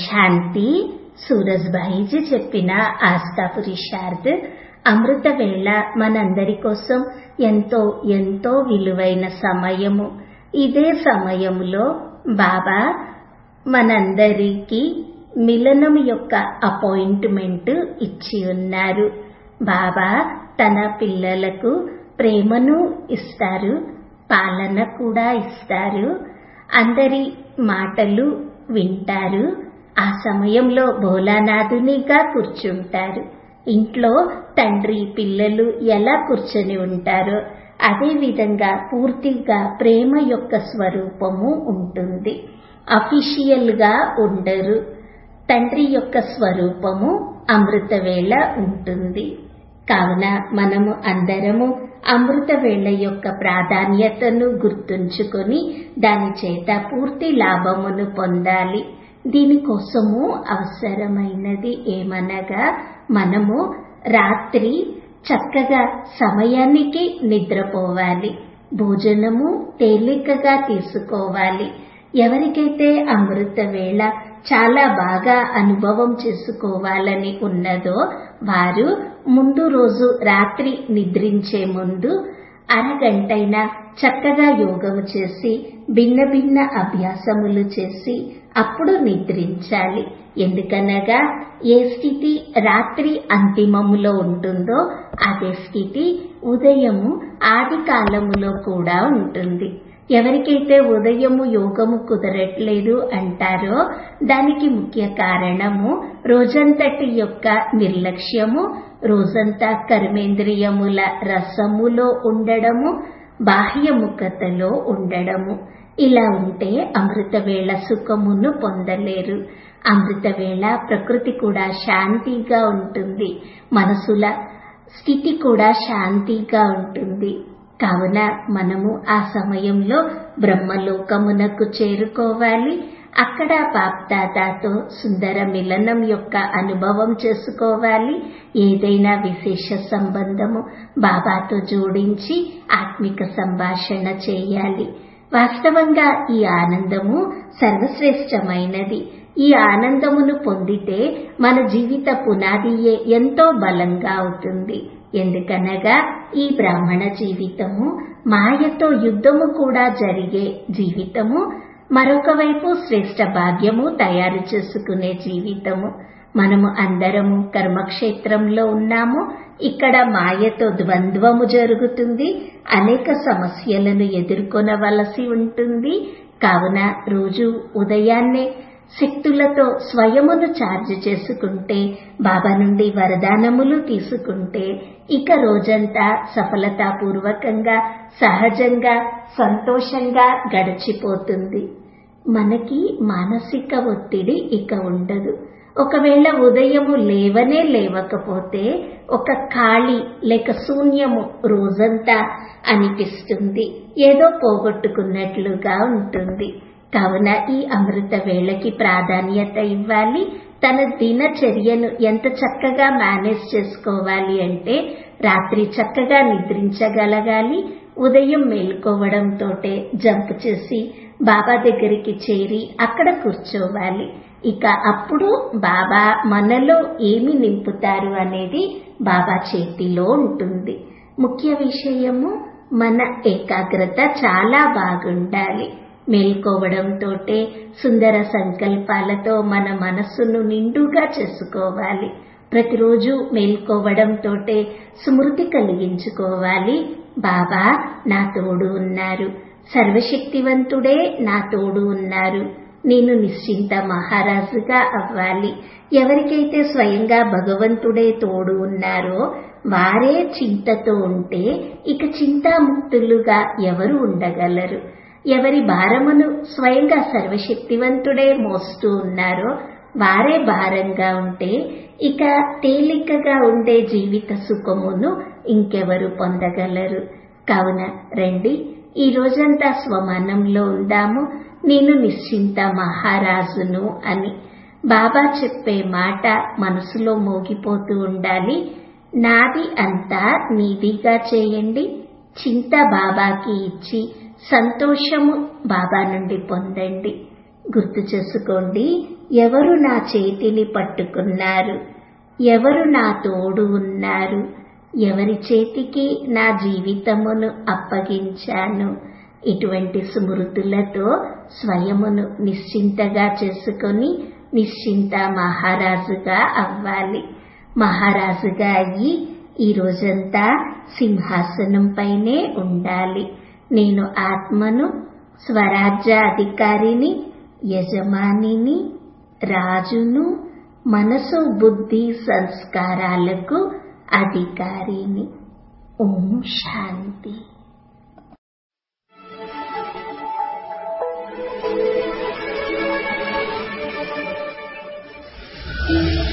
శాంతి సూరజ్భాయిజీ చెప్పిన ఆస్థా పురుషార్థ్ అమృత వేళ మనందరి కోసం ఎంతో ఎంతో విలువైన సమయము ఇదే సమయంలో బాబా మనందరికీ మిలనం యొక్క అపాయింట్మెంట్ ఇచ్చి ఉన్నారు బాబా తన పిల్లలకు ప్రేమను ఇస్తారు పాలన కూడా ఇస్తారు అందరి మాటలు వింటారు ఆ సమయంలో భోలానాథునిగా కూర్చుంటారు ఇంట్లో తండ్రి పిల్లలు ఎలా కూర్చొని ఉంటారో అదే విధంగా పూర్తిగా ప్రేమ యొక్క స్వరూపము ఉంటుంది అఫీషియల్ గా ఉండరు తండ్రి యొక్క స్వరూపము అమృతవేళ ఉంటుంది కావున మనము అందరము అమృతవేళ యొక్క ప్రాధాన్యతను గుర్తుంచుకొని దాని చేత పూర్తి లాభమును పొందాలి దీనికోసము అవసరమైనది ఏమనగా మనము రాత్రి చక్కగా సమయానికి నిద్రపోవాలి భోజనము తేలికగా తీసుకోవాలి ఎవరికైతే అమృత వేళ చాలా బాగా అనుభవం చేసుకోవాలని ఉన్నదో వారు ముందు రోజు రాత్రి నిద్రించే ముందు అరగంటైనా చక్కగా యోగము చేసి భిన్న భిన్న అభ్యాసములు చేసి అప్పుడు నిద్రించాలి ఎందుకనగా ఏ స్థితి రాత్రి అంతిమములో ఉంటుందో అదే స్థితి ఉదయము ఆది కాలములో కూడా ఉంటుంది ఎవరికైతే ఉదయము యోగము కుదరట్లేదు అంటారో దానికి ముఖ్య కారణము రోజంతటి యొక్క నిర్లక్ష్యము రోజంతా కర్మేంద్రియముల రసములో ఉండడము బాహ్యముఖతలో ఉండడము ఇలా ఉంటే అమృతవేళ సుఖమును పొందలేరు అమృతవేళ ప్రకృతి కూడా శాంతిగా ఉంటుంది మనసుల స్థితి కూడా శాంతిగా ఉంటుంది కావున మనము ఆ సమయంలో బ్రహ్మలోకమునకు చేరుకోవాలి అక్కడ బాప్దాదాతో సుందర మిలనం యొక్క అనుభవం చేసుకోవాలి ఏదైనా విశేష సంబంధము బాబాతో జోడించి ఆత్మిక సంభాషణ చేయాలి వాస్తవంగా ఈ ఆనందము సర్వశ్రేష్టమైనది ఈ ఆనందమును పొందితే మన జీవిత పునాదియే ఎంతో బలంగా అవుతుంది ఎందుకనగా ఈ బ్రాహ్మణ జీవితము మాయతో యుద్ధము కూడా జరిగే జీవితము మరొక వైపు శ్రేష్ట భాగ్యము తయారు చేసుకునే జీవితము మనము అందరము కర్మక్షేత్రంలో ఉన్నాము ఇక్కడ మాయతో ద్వంద్వము జరుగుతుంది అనేక సమస్యలను ఎదుర్కొనవలసి ఉంటుంది కావున రోజు ఉదయాన్నే శక్తులతో స్వయమును ఛార్జ్ చేసుకుంటే బాబా నుండి వరదానములు తీసుకుంటే ఇక రోజంతా సఫలతాపూర్వకంగా సహజంగా సంతోషంగా గడిచిపోతుంది మనకి మానసిక ఒత్తిడి ఇక ఉండదు ఒకవేళ ఉదయము లేవనే లేవకపోతే ఒక ఖాళీ లేక శూన్యము రోజంతా అనిపిస్తుంది ఏదో పోగొట్టుకున్నట్లుగా ఉంటుంది కావున ఈ అమృత వేళకి ప్రాధాన్యత ఇవ్వాలి తన దినచర్యను ఎంత చక్కగా మేనేజ్ చేసుకోవాలి అంటే రాత్రి చక్కగా నిద్రించగలగాలి ఉదయం మేల్కోవడంతోటే జంప్ చేసి బాబా దగ్గరికి చేరి అక్కడ కూర్చోవాలి ఇక అప్పుడు బాబా మనలో ఏమి నింపుతారు అనేది బాబా చేతిలో ఉంటుంది ముఖ్య విషయము మన ఏకాగ్రత చాలా బాగుండాలి మేల్కోవడంతోటే సుందర సంకల్పాలతో మన మనస్సును నిండుగా చేసుకోవాలి ప్రతిరోజు మేల్కోవడంతోటే స్మృతి కలిగించుకోవాలి బాబా నా తోడు ఉన్నారు సర్వశక్తివంతుడే నా తోడు ఉన్నారు నేను నిశ్చింత మహారాజుగా అవ్వాలి ఎవరికైతే స్వయంగా భగవంతుడే తోడు ఉన్నారో వారే చింతతో ఉంటే ఇక చింతాముక్తులుగా ఎవరు ఉండగలరు ఎవరి భారమును స్వయంగా సర్వశక్తివంతుడే మోస్తూ ఉన్నారో వారే భారంగా ఉంటే ఇక తేలికగా ఉండే జీవిత సుఖమును ఇంకెవరు పొందగలరు కావున రండి ఈ రోజంతా స్వమానంలో ఉందాము నేను నిశ్చింత మహారాజును అని బాబా చెప్పే మాట మనసులో మోగిపోతూ ఉండాలి నాది అంతా నీదిగా చేయండి చింత బాబాకి ఇచ్చి సంతోషము బాబా నుండి పొందండి గుర్తు చేసుకోండి ఎవరు నా చేతిని పట్టుకున్నారు ఎవరు నా తోడు ఉన్నారు ఎవరి చేతికి నా జీవితమును అప్పగించాను ఇటువంటి స్మృతులతో స్వయమును నిశ్చింతగా చేసుకొని నిశ్చింత మహారాజుగా అవ్వాలి మహారాజుగా అయ్యి ఈ రోజంతా సింహాసనం పైనే ఉండాలి నేను ఆత్మను స్వరాజ్య అధికారిని యజమానిని రాజును మనసు బుద్ధి సంస్కారాలకు అధికారిని ఓం శాంతి Thank you.